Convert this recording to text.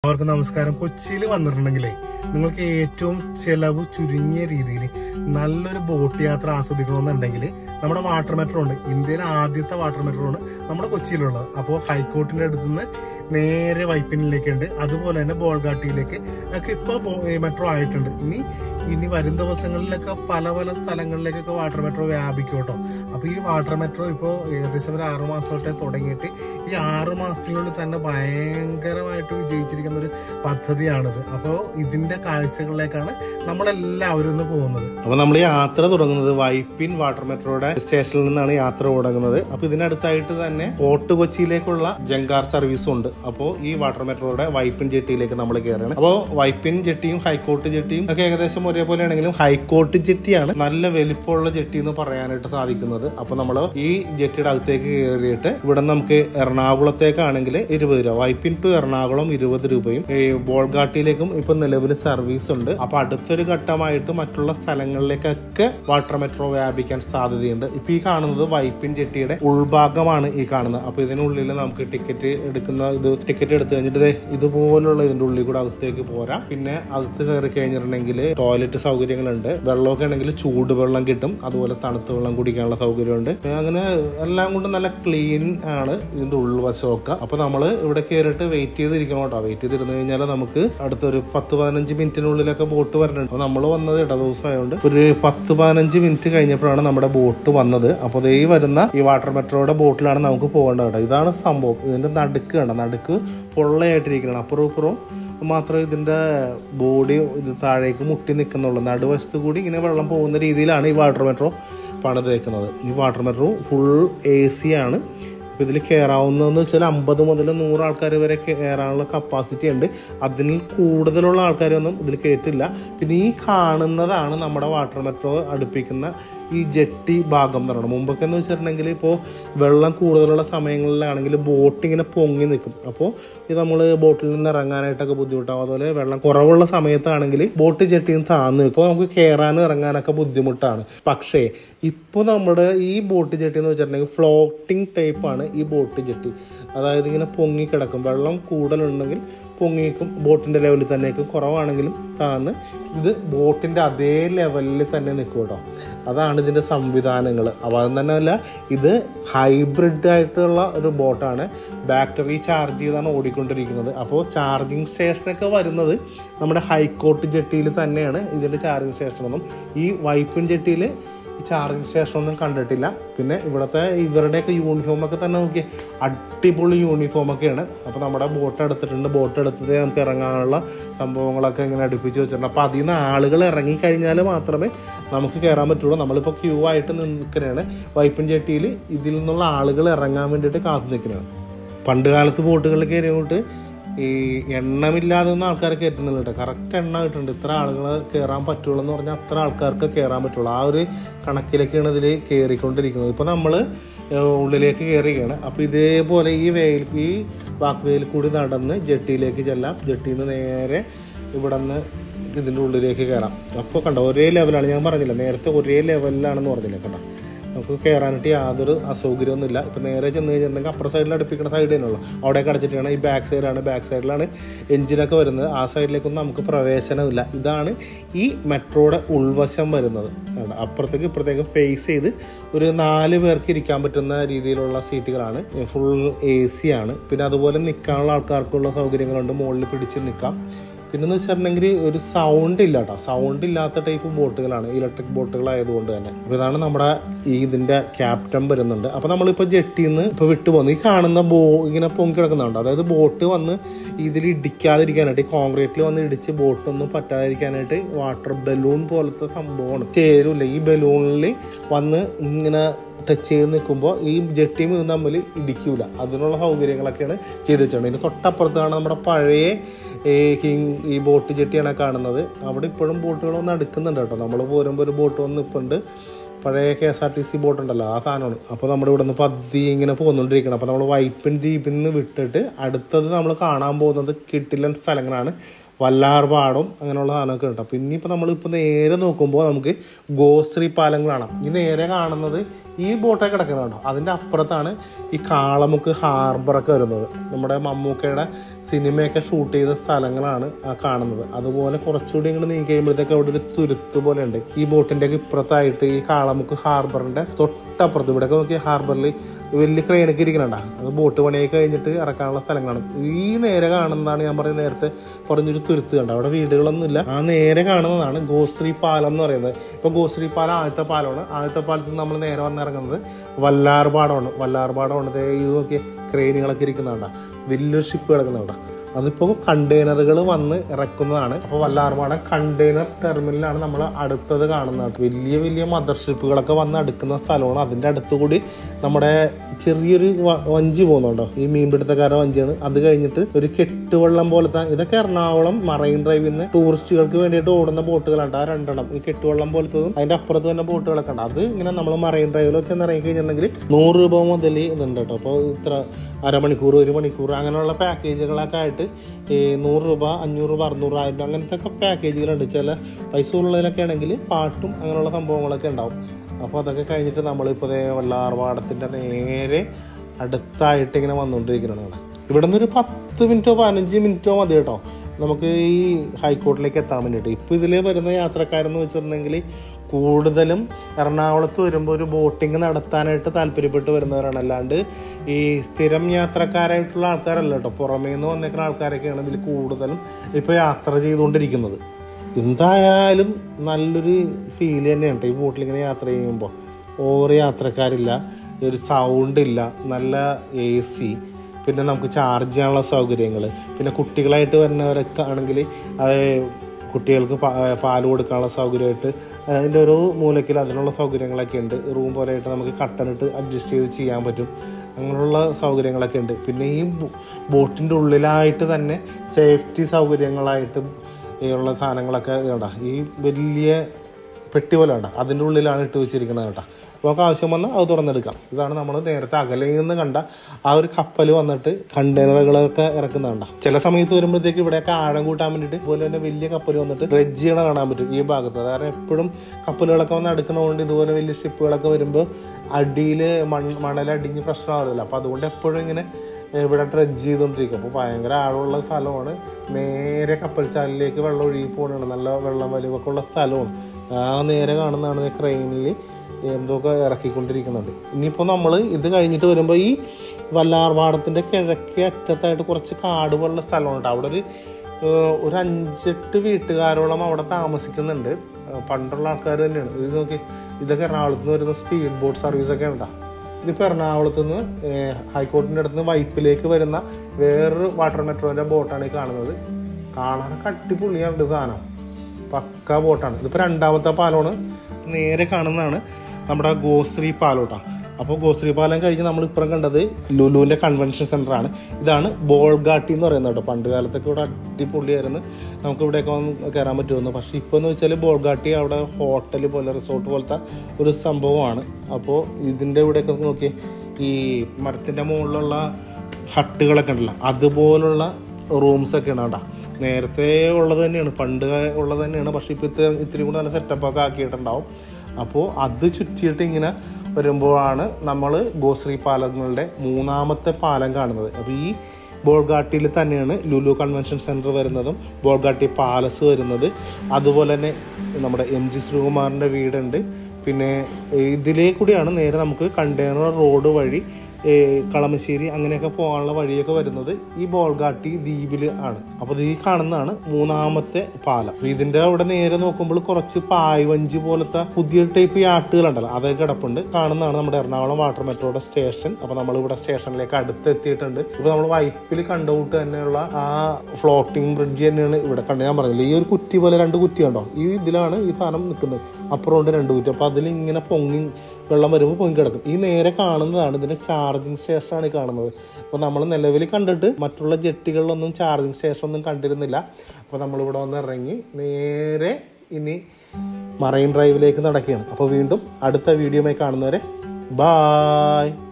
അവർക്ക് നമസ്കാരം കൊച്ചിയിൽ വന്നിട്ടുണ്ടെങ്കിലേ നിങ്ങൾക്ക് ഏറ്റവും ചെലവ് ചുരുങ്ങിയ രീതിയിൽ നല്ലൊരു ബോട്ട് യാത്ര ആസ്വദിക്കണമെന്നുണ്ടെങ്കിൽ നമ്മുടെ വാട്ടർ മെട്രോ ഉണ്ട് ഇന്ത്യയിലെ ആദ്യത്തെ വാട്ടർ മെട്രോ ആണ് നമ്മുടെ കൊച്ചിയിലുള്ളത് അപ്പോൾ ഹൈക്കോർട്ടിന്റെ അടുത്ത് നിന്ന് നേരെ വൈപ്പിനിലേക്കുണ്ട് അതുപോലെ തന്നെ ബോൾഗാട്ടിയിലേക്ക് ഒക്കെ ഇപ്പോൾ മെട്രോ ആയിട്ടുണ്ട് ഇനി ഇനി വരും ദിവസങ്ങളിലൊക്കെ പല പല സ്ഥലങ്ങളിലേക്കൊക്കെ വാട്ടർ മെട്രോ വ്യാപിക്കും കേട്ടോ അപ്പൊ ഈ വാട്ടർ മെട്രോ ഇപ്പോൾ ഏകദേശം ഒരു ആറു മാസം തൊട്ടേ തുടങ്ങിയിട്ട് ഈ ആറു മാസത്തിനുള്ളിൽ തന്നെ ഭയങ്കരമായിട്ട് വിജയിച്ചിരിക്കുന്ന ഒരു പദ്ധതിയാണിത് അപ്പോൾ ഇതിന്റെ കാഴ്ചകളിലേക്കാണ് നമ്മളെല്ലാവരും ഒന്ന് പോകുന്നത് അപ്പൊ നമ്മൾ യാത്ര തുടങ്ങുന്നത് വൈപ്പിൻ വാട്ടർ മെട്രോയുടെ സ്റ്റേഷനിൽ നിന്നാണ് യാത്ര തുടങ്ങുന്നത് അപ്പൊ ഇതിനടുത്തായിട്ട് തന്നെ ഫോർട്ട് കൊച്ചിയിലേക്കുള്ള ജങ്കാർ സർവീസും ഉണ്ട് അപ്പോൾ ഈ വാട്ടർ മെട്രോയുടെ വൈപ്പിൻ ജെട്ടിയിലേക്ക് നമ്മൾ കയറുകയാണ് അപ്പോൾ വൈപ്പിൻ ജെട്ടിയും ഹൈക്കോർട്ട് ജെട്ടിയും ഒക്കെ ഏകദേശം ഒരേപോലെ ആണെങ്കിലും ഹൈക്കോർട്ട് ജെട്ടിയാണ് നല്ല വലിപ്പമുള്ള ജെട്ടി എന്ന് പറയാനായിട്ട് സാധിക്കുന്നത് അപ്പൊ നമ്മൾ ഈ ജെട്ടിയുടെ അകത്തേക്ക് കയറിയിട്ട് ഇവിടെ നമുക്ക് എറണാകുളത്തേക്കാണെങ്കിൽ ഇരുപത് രൂപ വൈപ്പിൻ ടു എറണാകുളം ഇരുപത് രൂപയും ഈ ബോൾഗാട്ടിയിലേക്കും ഇപ്പൊ നിലവിൽ സർവീസ് ഉണ്ട് അപ്പൊ അടുത്തൊരു ഘട്ടമായിട്ട് മറ്റുള്ള സ്ഥലങ്ങളിലേക്കൊക്കെ വാട്ടർ മെട്രോ വ്യാപിക്കാൻ സാധ്യതയുണ്ട് ഇപ്പൊ ഈ കാണുന്നത് വൈപ്പിൻ ജെട്ടിയുടെ ഉൾഭാഗമാണ് ഈ കാണുന്നത് അപ്പൊ ഇതിനുള്ളിൽ നമുക്ക് ടിക്കറ്റ് എടുക്കുന്ന ഇത് ടിക്കറ്റ് എടുത്തു കഴിഞ്ഞിട്ട് ദേ ഇതുപോലുള്ള ഇതിന്റെ ഉള്ളിൽ കൂടെ അകത്തേക്ക് പോരാം പിന്നെ അകത്ത് കയറി കഴിഞ്ഞിട്ടുണ്ടെങ്കിൽ ടോയ്ലറ്റ് സൗകര്യങ്ങളുണ്ട് വെള്ളമൊക്കെ ആണെങ്കിൽ ചൂടുവെള്ളം കിട്ടും അതുപോലെ തണുത്ത വെള്ളം കുടിക്കാനുള്ള സൗകര്യമുണ്ട് ഏ, അങ്ങനെ എല്ലാം കൊണ്ടും നല്ല ക്ലീൻ ആണ് ഇതിന്റെ ഉൾവശമൊക്കെ അപ്പൊ നമ്മൾ ഇവിടെ കയറിയിട്ട് വെയിറ്റ് ചെയ്തിരിക്കണം കേട്ടോ വെയിറ്റ് ചെയ്തിരുന്നു കഴിഞ്ഞാൽ നമുക്ക് അടുത്തൊരു പത്ത് പതിനഞ്ച് മിനിറ്റിനുള്ളിലൊക്കെ ബോട്ട് വരണുണ്ട് അപ്പൊ നമ്മൾ വന്നത് ഇട ദിവസം ആയതുകൊണ്ട് ഒരു പത്ത് പതിനഞ്ച് മിനിറ്റ് കഴിഞ്ഞപ്പോഴാണ് നമ്മുടെ ബോട്ട് വന്നത് അപ്പോൾ ഈ വരുന്ന ഈ വാട്ടർ മെട്രോയുടെ ബോട്ടിലാണ് നമുക്ക് പോകേണ്ടത് കേട്ടോ ഇതാണ് സംഭവം ഇതിന്റെ നടുക്ക് കണ്ട നടുക്ക് പൊള്ളയായിട്ടിരിക്കണം അപ്പുറവും ഇപ്പുറവും മാത്രമേ ഇതിന്റെ ബോഡി ഇത് താഴേക്ക് മുട്ടി നിൽക്കുന്നുള്ളൂ നടുവശത്ത് കൂടി ഇങ്ങനെ വെള്ളം പോകുന്ന രീതിയിലാണ് ഈ വാട്ടർ മെട്രോ പണിതേക്കുന്നത് ഈ water metro full A C ആണ് ഇപ്പം ഇതിൽ കയറാവുന്നതെന്ന് വെച്ചാൽ അമ്പത് മുതൽ നൂറ് ആൾക്കാർ വരെ കയറാനുള്ള കപ്പാസിറ്റി ഉണ്ട് അതിൽ കൂടുതലുള്ള ആൾക്കാരൊന്നും ഇതിൽ കയറ്റില്ല പിന്നെ ഈ കാണുന്നതാണ് നമ്മുടെ വാട്ടർ മെട്രോ അടുപ്പിക്കുന്ന ഈ ജെട്ടി ഭാഗം എന്ന് പറയുന്നത് മുമ്പൊക്കെ എന്ന് വെച്ചിട്ടുണ്ടെങ്കിൽ ഇപ്പോൾ വെള്ളം കൂടുതലുള്ള സമയങ്ങളിലാണെങ്കിൽ ബോട്ട് ഇങ്ങനെ പൊങ്ങി നിൽക്കും അപ്പോൾ ഇത് നമ്മൾ ബോട്ടിൽ നിന്ന് ഇറങ്ങാനായിട്ടൊക്കെ ബുദ്ധിമുട്ടാവും അതുപോലെ വെള്ളം കുറവുള്ള സമയത്താണെങ്കിൽ ബോട്ട് ജെട്ടിയിൽ നിന്ന് താന്ന് ഇപ്പോൾ നമുക്ക് കയറാനും ഇറങ്ങാനൊക്കെ ബുദ്ധിമുട്ടാണ് പക്ഷേ ഇപ്പോൾ നമ്മുടെ ഈ ബോട്ട് ജെട്ടി എന്ന് വെച്ചിട്ടുണ്ടെങ്കിൽ ഫ്ലോട്ടിംഗ് ടൈപ്പാണ് ഈ ബോട്ട് ജെട്ടി അതായത് ഇങ്ങനെ പൊങ്ങി കിടക്കും വെള്ളം കൂടുതലുണ്ടെങ്കിൽ പൊങ്ങിക്കും ബോട്ടിൻ്റെ ലെവലിൽ തന്നെയൊക്കെ കുറവാണെങ്കിലും താന്ന് ഇത് ബോട്ടിൻ്റെ അതേ ലെവലിൽ തന്നെ നിൽക്കും കേട്ടോ അതാണ് ഇതിൻ്റെ സംവിധാനങ്ങൾ അപ്പോൾ അത് തന്നെയല്ല ഇത് ഹൈബ്രിഡ് ആയിട്ടുള്ള ഒരു ബോട്ടാണ് ബാറ്ററി ചാർജ് ചെയ്താണ് ഓടിക്കൊണ്ടിരിക്കുന്നത് അപ്പോൾ ചാർജിങ് സ്റ്റേഷനൊക്കെ വരുന്നത് നമ്മുടെ ഹൈക്കോർട്ട് ജെട്ടിയിൽ തന്നെയാണ് ഇതിൻ്റെ ചാർജിങ് സ്റ്റേഷനൊന്നും ഈ വൈപ്പിൻ ജെട്ടിയിൽ ഈ ചാർജിങ് സ്റ്റേഷൻ ഒന്നും കണ്ടിട്ടില്ല പിന്നെ ഇവിടുത്തെ ഇവരുടെയൊക്കെ യൂണിഫോം ഒക്കെ തന്നെ നോക്കി അടിപൊളി യൂണിഫോം ഒക്കെയാണ് അപ്പോൾ നമ്മുടെ ബോട്ട് എടുത്തിട്ടുണ്ട് ബോട്ട് എടുത്തത് നമുക്ക് ഇറങ്ങാനുള്ള സംഭവങ്ങളൊക്കെ ഇങ്ങനെ അടുപ്പിച്ച് വെച്ചിട്ടുണ്ട് അപ്പോൾ അതിൽ നിന്ന് ആളുകൾ ഇറങ്ങി കഴിഞ്ഞാൽ മാത്രമേ നമുക്ക് കയറാൻ പറ്റുള്ളൂ നമ്മളിപ്പോൾ ക്യൂ ആയിട്ട് നിൽക്കുന്നതാണ് വൈപ്പിൻ ചെട്ടിയിൽ ഇതിൽ നിന്നുള്ള ആളുകൾ ഇറങ്ങാൻ വേണ്ടിയിട്ട് കാത്തു നിൽക്കുന്നതാണ് പണ്ട് കാലത്ത് ബോട്ടുകളിൽ കയറിയോട്ട് ഈ എണ്ണമില്ലാതെ ഒന്നും ആൾക്കാർ കയറ്റുന്നില്ല കേട്ടോ കറക്റ്റ് എണ്ണ കിട്ടുന്നുണ്ട് ഇത്ര ആളുകൾ കയറാൻ പറ്റുള്ളൂ എന്ന് പറഞ്ഞാൽ അത്ര ആൾക്കാർക്ക് കയറാൻ പറ്റുള്ളൂ ആ ഒരു കണക്കിലേക്കാണ് ഇതിൽ കയറിക്കൊണ്ടിരിക്കുന്നത് ഇപ്പോൾ നമ്മൾ ഉള്ളിലേക്ക് കയറുകയാണ് അപ്പോൾ ഇതേപോലെ ഈ വെയിൽ ഈ വാക്ക് വെയിൽ കൂടി നടന്ന് ജെട്ടിയിലേക്ക് ചെല്ലാം ജെട്ടിയിൽ നിന്ന് നേരെ ഇവിടെ നിന്ന് ഇതിൻ്റെ ഉള്ളിലേക്ക് കയറാം അപ്പോൾ കണ്ടോ ഒരേ ലെവലാണ് ഞാൻ പറഞ്ഞില്ല നേരത്തെ ഒരേ ലെവലിലാണെന്ന് പറഞ്ഞില്ല കണ്ടോ നമുക്ക് കയറാനായിട്ട് യാതൊരു അസൗകര്യമൊന്നുമില്ല ഇപ്പം നേരെ ചെന്ന് കഴിഞ്ഞിട്ടുണ്ടെങ്കിൽ അപ്പുറ സൈഡിൽ അടുപ്പിക്കുന്ന സൈഡ് തന്നെയുള്ളൂ അവിടെയൊക്കെ അടച്ചിട്ടാണ് ഈ ബാക്ക് സൈഡാണ് ബാക്ക് സൈഡിലാണ് എഞ്ചിനൊക്കെ വരുന്നത് ആ സൈഡിലേക്കൊന്നും നമുക്ക് പ്രവേശനമില്ല ഇതാണ് ഈ മെട്രോയുടെ ഉൾവശം വരുന്നത് ആണ്. അപ്പുറത്തേക്ക് ഇപ്പുറത്തേക്ക് ഫേസ് ചെയ്ത് ഒരു നാല് പേർക്ക് ഇരിക്കാൻ പറ്റുന്ന രീതിയിലുള്ള സീറ്റുകളാണ് ഫുൾ എ സി ആണ് പിന്നെ അതുപോലെ നിൽക്കാനുള്ള ആൾക്കാർക്കുള്ള സൗകര്യങ്ങളുണ്ട് മുകളിൽ പിടിച്ച് നിൽക്കാം പിന്നെന്ന് വെച്ചിട്ടുണ്ടെങ്കിൽ ഒരു സൗണ്ട് ഇല്ല കേട്ടോ സൗണ്ട് ഇല്ലാത്ത ടൈപ്പ് ബോട്ടുകളാണ് ഇലക്ട്രിക് ബോട്ടുകളായതുകൊണ്ട് തന്നെ അപ്പോൾ ഇതാണ് നമ്മുടെ ഈ ഇതിന്റെ ക്യാപ്റ്റൻ വരുന്നുണ്ട് അപ്പോൾ നമ്മളിപ്പോൾ ജെട്ടിയിൽ നിന്ന് ഇപ്പോൾ വിട്ടു പോകുന്നു ഈ കാണുന്ന ബോ ഇങ്ങനെ പൊങ്ങി കിടക്കുന്നുണ്ട് അതായത് ബോട്ട് വന്ന് ഇതിൽ ഇടിക്കാതിരിക്കാനായിട്ട് ഈ കോൺക്രീറ്റിൽ വന്ന് ഇടിച്ച് ബോട്ടൊന്നും പറ്റാതിരിക്കാനായിട്ട് വാട്ടർ ബലൂൺ പോലത്തെ സംഭവമാണ് ചേരൂല ഈ ബലൂണിൽ വന്ന് ഇങ്ങനെ ടച്ച് ചെയ്ത് നിൽക്കുമ്പോൾ ഈ ജെട്ടിയും ഇതും തമ്മിൽ ഇടിക്കൂല അതിനുള്ള സൗകര്യങ്ങളൊക്കെയാണ് ചെയ്ത് വെച്ചിട്ടുണ്ട് ഇതിന് തൊട്ടപ്പുറത്താണ് നമ്മുടെ പഴയ ഈ കിങ് ഈ ബോട്ട് ജെട്ടിയാണ് കാണുന്നത് അവിടെ ഇപ്പോഴും ബോട്ടുകൾ വന്ന് അടുക്കുന്നുണ്ട് കേട്ടോ നമ്മൾ പോരുമ്പോൾ ഒരു ബോട്ട് വന്ന് നിൽപ്പുണ്ട് പഴയ K S R T C boat ഉണ്ടല്ലോ ആ സാധനമാണ് അപ്പോൾ നമ്മുടെ ഇവിടെ നിന്ന് പതി ഇങ്ങനെ പോന്നുകൊണ്ടിരിക്കണം അപ്പോൾ നമ്മൾ വൈപ്പിൻ ദ്വീപിൽ നിന്ന് വിട്ടിട്ട് അടുത്തത് നമ്മൾ കാണാൻ പോകുന്നത് കിട്ടില്ലൻ സ്ഥലങ്ങളാണ് വല്ലാർപാടും അങ്ങനെയുള്ള സാധനമൊക്കെ ഉണ്ട് അപ്പോൾ ഇനിയിപ്പോൾ നമ്മളിപ്പോൾ നേരെ നോക്കുമ്പോൾ നമുക്ക് ഗോശ്രീ പാലങ്ങളാണ് ഈ നേരെ കാണുന്നത് ഈ ബോട്ടൊക്കെ കിടക്കുന്നുണ്ടോ അതിൻ്റെ അപ്പുറത്താണ് ഈ കാളമുക്ക് ഹാർബറൊക്കെ വരുന്നത് നമ്മുടെ മമ്മൂക്കയുടെ സിനിമയൊക്കെ ഷൂട്ട് ചെയ്ത സ്ഥലങ്ങളാണ് ആ കാണുന്നത് അതുപോലെ കുറച്ചുകൂടി ഇങ്ങോട്ട് നീങ്ങി കഴിയുമ്പോഴത്തേക്ക് അവിടെ ഒരു തുരുത്ത് പോലെ ഉണ്ട് ഈ ബോട്ടിൻ്റെ ഒക്കെ ഇപ്പുറത്തായിട്ട് ഈ കാളമുക്ക് ഹാർബറിൻ്റെ തൊട്ടപ്പുറത്ത് ഇവിടെ നോക്കി ഹാർബറിൽ വലിയ ക്രെയിനൊക്കെ ഇരിക്കണണ്ട അത് ബോട്ട് പണിയൊക്കെ കഴിഞ്ഞിട്ട് ഇറക്കാനുള്ള സ്ഥലങ്ങളാണ് ഈ നേരെ കാണുന്നതാണ് ഞാൻ പറയുന്നത് നേരത്തെ പറഞ്ഞൊരു തുരുത്ത് കണ്ട അവിടെ വീടുകളൊന്നുമില്ല ആ നേരെ കാണുന്നതാണ് ഗോശ്രീ പാലം എന്ന് പറയുന്നത് ഇപ്പൊ ഗോശ്രീ പാലം ആദ്യത്തെ പാലമാണ് ആദ്യത്തെ പാലത്തിൽ നമ്മൾ നേരെ വന്നിറങ്ങുന്നത് വല്ലാർപാടമാണ് വല്ലാർപാടമാണ് ദേ ഇത് നോക്കിയ ക്രെയിനുകളൊക്കെ ഇരിക്കുന്നതാണ്ട വലിയൊരു ഷിപ്പ് കിടക്കുന്നതാണ്ട അതിപ്പോൾ കണ്ടെയ്നറുകൾ വന്ന് ഇറക്കുന്നതാണ് അപ്പോൾ വല്ലാർപാട കണ്ടെയ്നർ ടെർമിനലാണ് നമ്മൾ അടുത്തത് കാണുന്നത് വലിയ വലിയ മദർഷിപ്പുകളൊക്കെ വന്ന് അടുക്കുന്ന സ്ഥലമാണ് അതിൻ്റെ അടുത്ത് കൂടി നമ്മുടെ ചെറിയൊരു വ- വഞ്ചി പോകുന്നുണ്ടോ ഈ മീൻപിടുത്തക്കാരുടെ വഞ്ചിയാണ് അത് കഴിഞ്ഞിട്ട് ഒരു കെട്ടുവള്ളം പോലത്തെ ഇതൊക്കെ എറണാകുളം മറൈൻ ഡ്രൈവിൽ നിന്ന് ടൂറിസ്റ്റുകൾക്ക് വേണ്ടിയിട്ട് ഓടുന്ന ബോട്ടുകളുണ്ട് ആ രണ്ടെണ്ണം ഈ കെട്ടുവള്ളം പോലത്തതും അതിന്റെ അപ്പുറത്ത് തന്നെ ബോട്ടുകളൊക്കെ ഉണ്ട് അത് ഇങ്ങനെ നമ്മൾ മറൈൻ ഡ്രൈവിൽ വെച്ച് ഇറങ്ങി കഴിഞ്ഞിട്ടുണ്ടെങ്കിൽ നൂറ് രൂപ മുതൽ ഇതുണ്ട് കേട്ടോ അപ്പോൾ ഇത്ര അരമണിക്കൂർ ഒരു മണിക്കൂർ അങ്ങനെയുള്ള പാക്കേജുകളൊക്കെ ആയിട്ട് ഈ നൂറ് രൂപ അഞ്ഞൂറ് രൂപ അറുന്നൂറ് ആയിരം രൂപ അങ്ങനത്തെ ഒക്കെ പാക്കേജുകളുണ്ട് ചില പൈസ ഉള്ളതിലൊക്കെ ആണെങ്കിൽ പാട്ടും അങ്ങനെയുള്ള സംഭവങ്ങളൊക്കെ ഉണ്ടാവും അപ്പോൾ അതൊക്കെ കഴിഞ്ഞിട്ട് നമ്മളിപ്പോൾ ദേ വല്ലാർപാടത്തിൻ്റെ നേരെ അടുത്തായിട്ട് ഇങ്ങനെ വന്നുകൊണ്ടിരിക്കുന്നതാണ് ഇവിടെ നിന്ന് ഒരു പത്ത് മിനിറ്റോ പതിനഞ്ച് മിനിറ്റോ മതി കേട്ടോ നമുക്ക് ഈ ഹൈക്കോർട്ടിലേക്ക് എത്താൻ വേണ്ടിയിട്ട് ഇപ്പോൾ ഇതിൽ വരുന്ന യാത്രക്കാരെന്ന് വെച്ചിട്ടുണ്ടെങ്കിൽ കൂടുതലും എറണാകുളത്ത് വരുമ്പോൾ ഒരു ബോട്ടിങ് നടത്താനായിട്ട് താല്പര്യപ്പെട്ട് വരുന്നവരാണ് അല്ലാണ്ട് ഈ സ്ഥിരം യാത്രക്കാരായിട്ടുള്ള ആൾക്കാരല്ല കേട്ടോ പുറമേ നിന്ന് വന്നേക്കുന്ന ആൾക്കാരൊക്കെയാണ് ഇതിൽ കൂടുതലും ഇപ്പോൾ യാത്ര ചെയ്തുകൊണ്ടിരിക്കുന്നത് എന്തായാലും നല്ലൊരു ഫീൽ തന്നെയാണ് കേട്ടോ ഈ ബോട്ടിൽ ഇങ്ങനെ യാത്ര ചെയ്യുമ്പോൾ ഓവർ യാത്രക്കാരില്ല ഒരു സൗണ്ട് ഇല്ല നല്ല എ സി പിന്നെ നമുക്ക് ചാർജ് ചെയ്യാനുള്ള സൗകര്യങ്ങൾ പിന്നെ കുട്ടികളായിട്ട് വരുന്നവരൊക്കെ ആണെങ്കിൽ അത് കുട്ടികൾക്ക് പാ- പാല് കൊടുക്കാനുള്ള സൗകര്യമായിട്ട് അതിൻ്റെ ഓരോ മൂലയ്ക്കിൽ അതിനുള്ള സൗകര്യങ്ങളൊക്കെ ഉണ്ട് റൂം പോലെ ആയിട്ട് നമുക്ക് കട്ടനിട്ട് അഡ്ജസ്റ്റ് ചെയ്ത് ചെയ്യാൻ പറ്റും അങ്ങനെയുള്ള സൗകര്യങ്ങളൊക്കെ ഉണ്ട് പിന്നെ ഈ ബോ- ബോട്ടിൻ്റെ ഉള്ളിലായിട്ട് തന്നെ സേഫ്റ്റി സൗകര്യങ്ങളായിട്ട് ഈ ഉള്ള സാധനങ്ങളൊക്കെ ഇതാ ഈ വലിയ പെട്ടി പോലെ ഉണ്ട് അതിൻ്റെ ഉള്ളിലാണ് ഇട്ട് വെച്ചിരിക്കുന്നത് കേട്ടോ നമുക്ക് ആവശ്യം വന്നാൽ അത് തുറന്നെടുക്കാം ഇതാണ് നമ്മൾ നേരത്തെ അകലയിൽ നിന്ന് കണ്ട ആ ഒരു കപ്പൽ വന്നിട്ട് കണ്ടെയ്നറുകളൊക്കെ ഇറക്കുന്നുണ്ട ചില സമയത്ത് വരുമ്പോഴത്തേക്ക് ഇവിടെയൊക്കെ ആഴം കൂട്ടാൻ വേണ്ടിയിട്ട് ഇതുപോലെ തന്നെ വലിയ കപ്പൽ വന്നിട്ട് ഡ്രഡ്ജ് ചെയ്യണ കാണാൻ പറ്റും ഈ ഭാഗത്ത് കാരണം എപ്പോഴും കപ്പലുകളൊക്കെ വന്ന് അടുക്കണതുകൊണ്ട് ഇതുപോലെ വലിയ ഷിപ്പുകളൊക്കെ വരുമ്പോൾ അടിയിൽ മൺ മണലടിഞ്ഞ് പ്രശ്നമാവില്ല അപ്പോൾ അതുകൊണ്ട് എപ്പോഴും ഇങ്ങനെ ഇവിടെ ഡ്രഡ്ജ് ചെയ്തുകൊണ്ടിരിക്കും അപ്പോൾ ഭയങ്കര ആഴമുള്ള സ്ഥലമാണ് നേരെ കപ്പൽച്ചാലിലേക്ക് വെള്ളം ഒഴുകി പോകുന്നതാണ് നല്ല വെള്ളം വലിവൊക്കെ ഉള്ള സ്ഥലമാണ് ആ നേരെ കാണുന്നതാണ് ക്രെയിനിൽ എന്തൊക്കെ ഇറക്കിക്കൊണ്ടിരിക്കുന്നുണ്ട് ഇനിയിപ്പോൾ നമ്മൾ ഇത് കഴിഞ്ഞിട്ട് വരുമ്പോൾ ഈ വല്ലാർപാടത്തിൻ്റെ കിഴക്കേ അറ്റത്തായിട്ട് കുറച്ച് കാട് പോലുള്ള സ്ഥലമുണ്ട് അവിടെ ഒരു ഏഹ്, ഒരു അഞ്ചെട്ട് വീട്ടുകാരോളം അവിടെ താമസിക്കുന്നുണ്ട് ഏഹ്, പണ്ടുള്ള ആൾക്കാർ തന്നെയാണ് ഇത് നോക്കി ഇതൊക്കെ എറണാകുളത്ത് നിന്ന് വരുന്ന സ്പീഡ് ബോട്ട് സർവീസൊക്കെ ഉണ്ടാ ഇതിപ്പോൾ എറണാകുളത്ത് നിന്ന് ഏഹ്, ഹൈക്കോടതിൻ്റെ അടുത്ത് നിന്ന് വൈപ്പിലേക്ക് വരുന്ന വേറൊരു വാട്ടർ മെട്രോൻ്റെ ബോട്ടാണ് ഈ കാണുന്നത് കാണാനൊക്കെ അടിപൊളിയാണ് സാധനം പക്ക ബോട്ടാണ് ഇതിപ്പോൾ രണ്ടാമത്തെ പാലമാണ് നേരെ കാണുന്നതാണ് നമ്മുടെ ഗോശ്രീ പാലോട്ടാ അപ്പോൾ ഗോശ്രീ പാലം കഴിഞ്ഞ് നമ്മൾ ഇപ്പുറം കണ്ടത് ലുലുവിൻ്റെ കൺവെൻഷൻ സെൻ്ററാണ് ഇതാണ് ബോൾഗാട്ടി എന്ന് പറയുന്നത് കേട്ടോ പണ്ട് കാലത്തൊക്കെ ഇവിടെ അടിപൊളിയായിരുന്നു നമുക്ക് ഇവിടെയൊക്കെ വന്ന് കയറാൻ പറ്റുമായിരുന്നു പക്ഷേ ഇപ്പോൾ എന്ന് വെച്ചാൽ ബോൾഗാട്ടി അവിടെ ഹോട്ടൽ പോലെ റിസോർട്ട് പോലത്തെ ഒരു സംഭവമാണ് അപ്പോൾ ഇതിൻ്റെ ഇവിടെയൊക്കെ നോക്കി ഈ മരത്തിൻ്റെ മുകളിലുള്ള ഹട്ടുകളൊക്കെ ഉണ്ടല്ലോ അതുപോലുള്ള റൂംസ് ഒക്കെയാണ് കേട്ടോ നേരത്തെ ഉള്ളത് തന്നെയാണ് പണ്ട് ഉള്ളത് തന്നെയാണ് പക്ഷെ ഇപ്പോൾ ഇത്തിരി ഇത്തിരി കൂടെ നല്ല സെറ്റപ്പൊക്കെ ആക്കിയിട്ടുണ്ടാവും അപ്പോൾ അത് ചുറ്റിയിട്ട് ഇങ്ങനെ വരുമ്പോഴാണ് നമ്മൾ ഗോശ്രീ പാലങ്ങളുടെ മൂന്നാമത്തെ പാലം കാണുന്നത് അപ്പോൾ ഈ ബോൾഗാട്ടിയിൽ തന്നെയാണ് ലുലു കൺവെൻഷൻ സെൻറ്റർ വരുന്നതും ബോൾഗാട്ടി പാലസ് വരുന്നത് അതുപോലെ തന്നെ നമ്മുടെ എം ജി ശ്രീകുമാറിൻ്റെ വീടുണ്ട് പിന്നെ ഇതിലേ കൂടിയാണ് നേരെ നമുക്ക് കണ്ടെയ്നർ റോഡ് വഴി ഏ, കളമശ്ശേരി അങ്ങനെയൊക്കെ പോകാനുള്ള വഴിയൊക്കെ വരുന്നത് ഈ ബോൾഗാട്ടി ദ്വീപിൽ ആണ് അപ്പോൾ ഈ കാണുന്നതാണ് മൂന്നാമത്തെ പാലം അപ്പൊ ഇതിന്റെ അവിടെ നേരെ നോക്കുമ്പോൾ കുറച്ച് പായ്വഞ്ചി പോലത്തെ പുതിയ ടൈപ്പ് യാട്ടുകളുണ്ടല്ലോ അതൊക്കെ കിടപ്പുണ്ട് കാണുന്നതാണ് നമ്മുടെ എറണാകുളം വാട്ടർ മെട്രോയുടെ സ്റ്റേഷൻ അപ്പോൾ നമ്മൾ ഇവിടെ സ്റ്റേഷനിലേക്ക് അടുത്ത് എത്തിയിട്ടുണ്ട് ഇപ്പോൾ നമ്മൾ വൈപ്പിൽ കണ്ടുകൂട്ട് തന്നെയുള്ള ആ ഫ്ലോട്ടിംഗ് ബ്രിഡ്ജ് തന്നെയാണ് ഇവിടെ കണ്ട് ഞാൻ പറഞ്ഞില്ല ഈ ഒരു കുറ്റി പോലെ രണ്ട് കുറ്റി കണ്ടോ ഈ ഇതിലാണ് ഈ സാധനം നിൽക്കുന്നത് അപ്പുറമുണ്ട് രണ്ട് കുറ്റി അപ്പോൾ അതിൽ ഇങ്ങനെ പൊങ്ങി വെള്ളം വരുമ്പോൾ പൊങ്ങി കിടക്കും ഈ നേരെ കാണുന്നതാണ് ഇതിന്റെ ചാർജിങ് സ്റ്റേഷനാണ് ഈ കാണുന്നത് അപ്പോൾ നമ്മൾ നിലവിൽ കണ്ടിട്ട് മറ്റുള്ള ജെട്ടികളിലൊന്നും ചാർജിങ് സ്റ്റേഷൻ ഒന്നും കണ്ടിരുന്നില്ല അപ്പോൾ നമ്മളിവിടെ വന്ന് ഇറങ്ങി നേരെ ഇനി മറൈൻ ഡ്രൈവിലേക്ക് നടക്കുകയാണ് അപ്പോൾ വീണ്ടും അടുത്ത വീഡിയോയുമായി കാണുന്നവരെ ബായ്